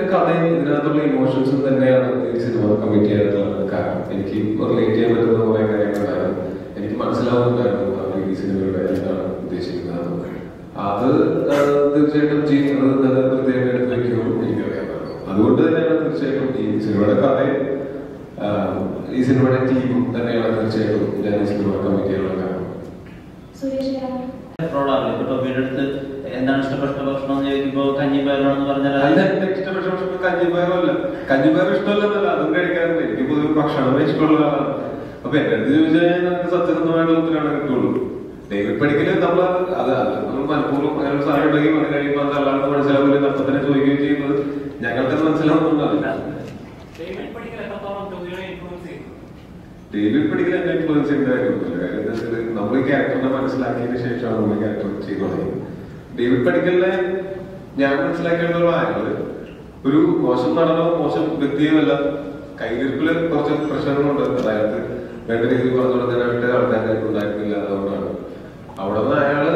കഥയും ഇതിനകത്തുള്ള ഇമോഷൻസും തന്നെയാണ് ഈ സിനിമ കമ്മിറ്റ് ചെയ്യാനുള്ള കാരണം എനിക്ക് റിലേറ്റ് ചെയ്യാൻ പറ്റുന്ന കുറെ കാര്യങ്ങളുണ്ടായിരുന്നു എനിക്ക് മനസ്സിലാവുന്നുണ്ടായിരുന്നു അവർ ഈ സിനിമയുടെ എന്താണ് ഉദ്ദേശിക്കുന്നത് അത് ആ, തീർച്ചയായിട്ടും ചെയ്യുന്നത് നല്ല പ്രത്യേകം എടുത്ത് വയ്ക്കുമെന്ന് എനിക്കറിയാമായിരുന്നു അതുകൊണ്ട് തന്നെയാണ് തീർച്ചയായിട്ടും ഈ സിനിമയുടെ കഥയും ആ, ഈ സിനിമയുടെ ടീമും തന്നെയാണ് തീർച്ചയായിട്ടും ഞാൻ ഈ സിനിമ കമ്മിറ്റ് ചെയ്യാനുള്ള കാരണം സുരേഷ് പ്രോഡാണ് ഇപ്പൊ ടോപ്പിയുടെ അടുത്ത് എന്താണ് ഇഷ്ടപ്പെട്ട ഭക്ഷണം എന്ന് ചോദിക്കുമ്പോ കഞ്ഞി പയറാണെന്ന് പറഞ്ഞാൽ അല്ല എന്റെ ഇഷ്ടപ്പെട്ട ഭക്ഷണം കഞ്ഞിപ്പയറല്ല കഞ്ഞിപ്പയർ ഇഷ്ടമല്ലെന്നല്ല അതും കഴിക്കാറുണ്ട് എനിക്ക് പൊതുവെ ഭക്ഷണമേ ഇഷ്ടമുള്ള ആളാണ് അപ്പൊ എന്റെ അടുത്ത് ചോദിച്ചാൽ നമുക്ക് സത്യസന്ധമായിട്ടുള്ള ഉത്തരവാണ് കിട്ടുള്ളൂ ഡേവിഡ് പഠിക്കല് നമ്മൾ അത് അത് നമ്മൾ മനഃപൂർവ്വം അങ്ങനെ ഒരു സാധനം ഉണ്ടെങ്കിൽ വന്നു കഴിയുമ്പോൾ അത് അല്ലാണ്ട് മനസ്സിലാവില്ല നഷ്ടത്തിനെ ചോദിക്കുകയും ചെയ്യുന്നത് ഞങ്ങൾക്ക് മനസ്സിലാവുന്നതല്ല ഡേവിഡ് പഠിക്കൽ എന്നെ ഇൻഫ്ലുവൻസ് ചെയ്യുന്ന കാര്യമൊന്നുമില്ല കാര്യം എന്താ വെച്ചാൽ നമ്മൾ ഈ ക്യാരക്ടറിനെ മനസ്സിലാക്കിയതിന് ശേഷമാണ് നമ്മൾ ക്യാരക്ടർ ചെയ്തു തുടങ്ങിയത് ഡേവിഡ് പഠിക്കലിനെ ഞാൻ മനസ്സിലാക്കിയിട്ടുള്ള അയാള് ഒരു മോശം നടനോ മോശം വ്യക്തിയുമല്ല കയ്യിരിപ്പില് കുറച്ച് പ്രശ്നങ്ങളുണ്ട് അതായത് വേണ്ട രീതിയിൽ പറഞ്ഞു കൊടുക്കാനായിട്ട് ആൾക്കാരെ ഉണ്ടായിരുന്നില്ല അതുകൊണ്ടാണ് അവിടെ നിന്ന് അയാള്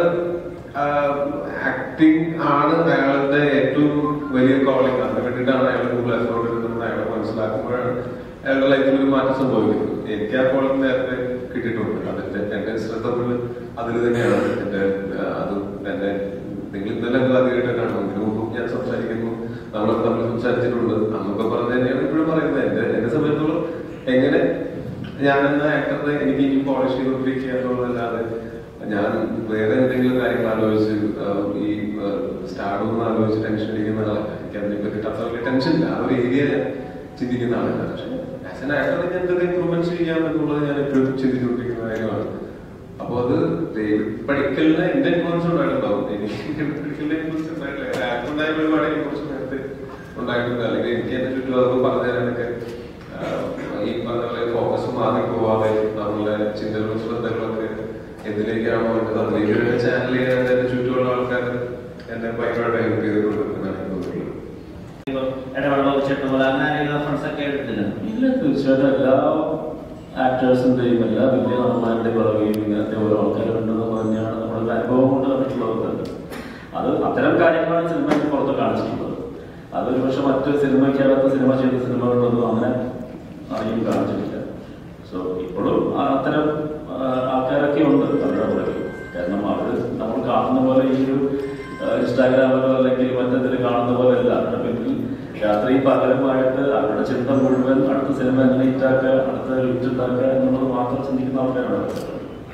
ആക്ടിങ് ആണ് അയാളുടെ ഏറ്റവും വലിയ കോളിംഗ് അതിന് വേണ്ടിയിട്ടാണ് അയാൾ കൂടുതൽ എഫോർട്ട് എടുക്കുന്നത് അയാളെ മനസ്സിലാക്കുമ്പോഴാണ് അയാളുടെ ലൈഫിൽ ഒരു മാറ്റം സംഭവിക്കുന്നത് എനിക്ക് ആ കോളിംഗ് നേരത്തെ കിട്ടിയിട്ടുണ്ട് അതിന്റെ എന്റെ ശ്രദ്ധ മുഴുവൻ അതിൽ തന്നെയാണ് എന്റെ ആ, അത് എന്നെ നിങ്ങൾ ഇന്നലെ അത് ആദ്യമായിട്ടാണ് ഇതിനു മുമ്പ് ഞാൻ സംസാരിക്കുന്നു നമ്മൾ തമ്മിൽ സംസാരിച്ചിട്ടുണ്ട് അന്നൊക്കെ പറഞ്ഞ തന്നെയാണ് ഇപ്പോഴും പറയുന്നത് എന്റെ എന്നെ സംബന്ധിച്ചിടത്തോളം എങ്ങനെ ഞാൻ എന്ന ആക്ടറിനെ എനിക്ക് ഇനി പോളിഷ് ചെയ്തുകൊണ്ടിരിക്കുക എന്നുള്ളതല്ലാതെ ഞാൻ വേറെ എന്തെങ്കിലും കാര്യങ്ങൾ ആലോചിച്ച് ആ, ഈ സ്റ്റാർഡ് ഒന്ന് ആലോചിച്ച് ടെൻഷൻ അടിക്കുന്ന ആളല്ല എനിക്ക് അതിനെ പറ്റിയിട്ട് അത്ര വലിയ ടെൻഷൻ ഇല്ല ആ ഒരു ഏരിയ ചിന്തിക്കുന്ന ആളല്ല പക്ഷെ ആസ് എൻ ആക്ടർ ഞാൻ എന്തൊക്കെ ഇമ്പ്രൂവ്മെന്റ് ചെയ്യാം എന്നുള്ളത് ഞാൻ എപ്പോഴും ചിന്തിച്ചുകൊണ്ടിരിക്കുന്ന കാര്യമാണ് അപ്പൊ അത് ഡേവിഡ് പഠിക്കലിന് എന്റെ ഇൻഫ്ലുവൻസ് ഉണ്ടായിട്ടുണ്ടാവും എനിക്ക് ഡേവിഡ് പഠിക്കലിന്റെ ഇൻഫ്ലുവൻസ് ഉണ്ടായിട്ടില്ല ആക്ടർ ഉണ്ടായ ഒരുപാട് ഇൻഫ്ലുവൻസ് നേരത്തെ ഉണ്ടായിട്ടുണ്ട് അല്ലെങ്കിൽ എനിക്ക് എന്റെ ചുറ്റുപാടും പറഞ്ഞു തരാനൊക്കെ ആഹ്, ഈ പറഞ്ഞ പോലെ ഫോക്കസ് മാറി പോവാതെ നമ്മളുടെ ചിന്തകളും ശ്രദ്ധകളൊക്കെ എന്തിലേക്കാണോ വേണ്ടത് അതിലേക്ക് ചാനൽ ചെയ്യാൻ എന്റെ ചുറ്റുമുള്ള ആൾക്കാർ എന്നെ ഭയങ്കരമായിട്ട് ഹെൽപ്പ് ചെയ്തിട്ടുണ്ട് എന്നാണ് എനിക്ക് തോന്നുന്നത് ഇടപെടലോ ചേട്ടൻ പോലെ അങ്ങനെ ആരെങ്കിലും ഫ്രണ്ട്സ് ഒക്കെ എടുത്തില്ല ഇല്ല തീർച്ചയായിട്ടും എല്ലാ ആക്ടേഴ്സിന്റെയും എല്ലാ വലിയ നടന്മാരുടെയും പുറകെയും ഇങ്ങനത്തെ ഓരോ ആൾക്കാരുണ്ടെന്ന് തന്നെയാണ് നമ്മുടെ അനുഭവം കൊണ്ട് കണ്ടിട്ടുള്ളത് അത് അത്തരം കാര്യങ്ങളാണ് സിനിമയ്ക്ക് പുറത്ത് കാണിച്ചിട്ടുള്ളത് അതൊരു പക്ഷെ മറ്റ് സിനിമയ്ക്കകത്ത് സിനിമ ചെയ്ത സിനിമകളിലൊന്നും അങ്ങനെ ആരെയും കാണിച്ചിട്ടില്ല സോ ഇപ്പോഴും ആ അത്തരം ആ, ആൾക്കാരൊക്കെ ഉണ്ട് അവരുടെ പുറകെ കാരണം അവർ നമ്മൾ കാണുന്ന പോലെ ഈ ഒരു ആ, ഇൻസ്റ്റാഗ്രാമിലോ അല്ലെങ്കിൽ മറ്റതിൽ കാണുന്ന പോലെ അല്ല അവരുടെ പിന്നിൽ രാത്രി പകരമായിട്ട് അവരുടെ ചിന്ത മുഴുവൻ അടുത്ത സിനിമ എങ്ങനെ ഹിറ്റാക്കുക അടുത്ത ഹിറ്റ് ഉണ്ടാക്കുക എന്നുള്ളത് മാത്രം ചിന്തിക്കുന്ന ആൾക്കാരാണ് അവരൊക്കെ.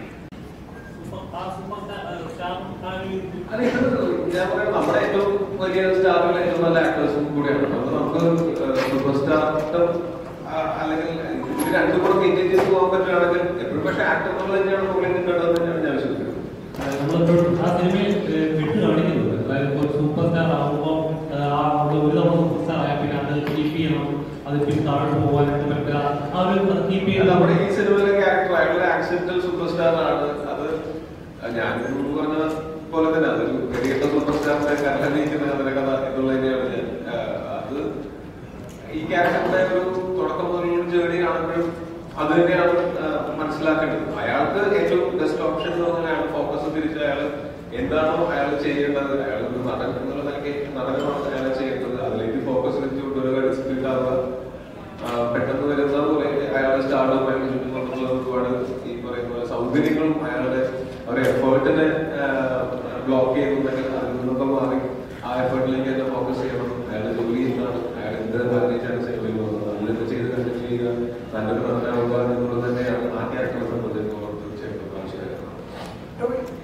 അല്ല, ഇത് ഞാൻ പറയാം, നമ്മുടെ ഏറ്റവും വലിയ സ്റ്റാറുകൾ ഏറ്റവും നല്ല ആക്ടേഴ്സും കൂടിയാണ് അപ്പൊ നമുക്ക് സൂപ്പർ സ്റ്റാർട്ടും അല്ലെങ്കിൽ ഇത് രണ്ടും കൂടെ മെയിൻറ്റെയിൻ ചെയ്ത് പോകാൻ പറ്റുകയാണെങ്കിൽ എപ്പോഴും പക്ഷെ ആക്ടർ എന്നുള്ളത് തന്നെയാണ് മുകളിൽ നിൽക്കേണ്ടത് തന്നെയാണ് ഞാൻ വിശ്വസിക്കുന്നത് നമ്മളെപ്പോഴും ആ സിനിമയിൽ ഏഹ്, വിട്ട് കാണിക്കുന്നുണ്ട് അതായത് ഇപ്പോൾ സൂപ്പർ സ്റ്റാർ ആകുമ്പോൾ ആ നമ്മൾ ഒരു തവണ സൂപ്പർ സ്റ്റാർ ആയ പിന്നെ അത് കീപ്പ് ചെയ്യണം അത് പിന്നെ താഴോട്ട് പോകാനായിട്ട് പറ്റില്ല ആ ഒരു കീപ്പ് അല്ല, നമ്മുടെ ചെയ്യണം ഈ സിനിമയിലെ ക്യാരക്ടർ അയാളൊരു ആക്സിഡന്റൽ സൂപ്പർ സ്റ്റാർ ആണ് അത് ഞാൻ മുമ്പ് പറഞ്ഞ പോലെ തന്നെ അതൊരു ഗതികെട്ട സൂപ്പർ സ്റ്റാറിന്റെ കരളിരിക്കുന്ന കഥ കഥ എന്നുള്ളത് തന്നെയാണ് ഞാൻ ആ, അത് ഈ ക്യാരക്ടറിന്റെ ഒരു തുടക്കം മുതലുള്ള ജേർണി കാണുമ്പോഴും അത് തന്നെയാണ് ആ, മനസ്സിലാക്കേണ്ടത് അയാൾക്ക് ഏറ്റവും ബെസ്റ്റ് ഓപ്ഷൻ എന്ന് പറഞ്ഞാൽ അയാൾ ഫോക്കസ് തിരിച്ച് അയാൾ എന്താണോ അയാൾ ചെയ്യേണ്ടത് അയാൾ ഒരു നടൻ എന്നുള്ള നിലയ്ക്ക് നടനമാണ് അയാൾ ചെയ്യേണ്ടത് അതിലേക്ക് ഫോക്കസ് വെച്ച് കൊണ്ടുവരിക ഡിസിപ്ലിൻ ആവുക ആ, പെട്ടെന്ന് വരുന്ന പോലെ അയാളുടെ സ്റ്റാർഡും അയാളുടെ ചുറ്റുമുള്ള ഒരുപാട് ഈ പറയുന്ന പോലെ സൗകര്യങ്ങളും അയാളുടെ ഒരു എഫേർട്ടിനെ ബ്ലോക്ക് ചെയ്യുന്നുണ്ടെങ്കിൽ അതിൽ നിന്നൊക്കെ മാറി ആ എഫേർട്ടിലേക്ക് തന്നെ ഫോക്കസ് ചെയ്യണം അയാളുടെ ജോലി എന്താണ് അയാൾ എന്ത് ആഗ്രഹിച്ചാണ് സേവ പോകുന്നത് അതിലൊക്കെ ചെയ്ത് കണ്ടിന്യൂ ചെയ്യുക നല്ലൊരു നടനാവുക എന്നുള്ളത് തന്നെയാണ് ആ ക്യാരക്ടറെ സംബന്ധിച്ചിടത്തോളം തീർച്ചയായിട്ടും ആവശ്യമായിട്ടുള്ളത്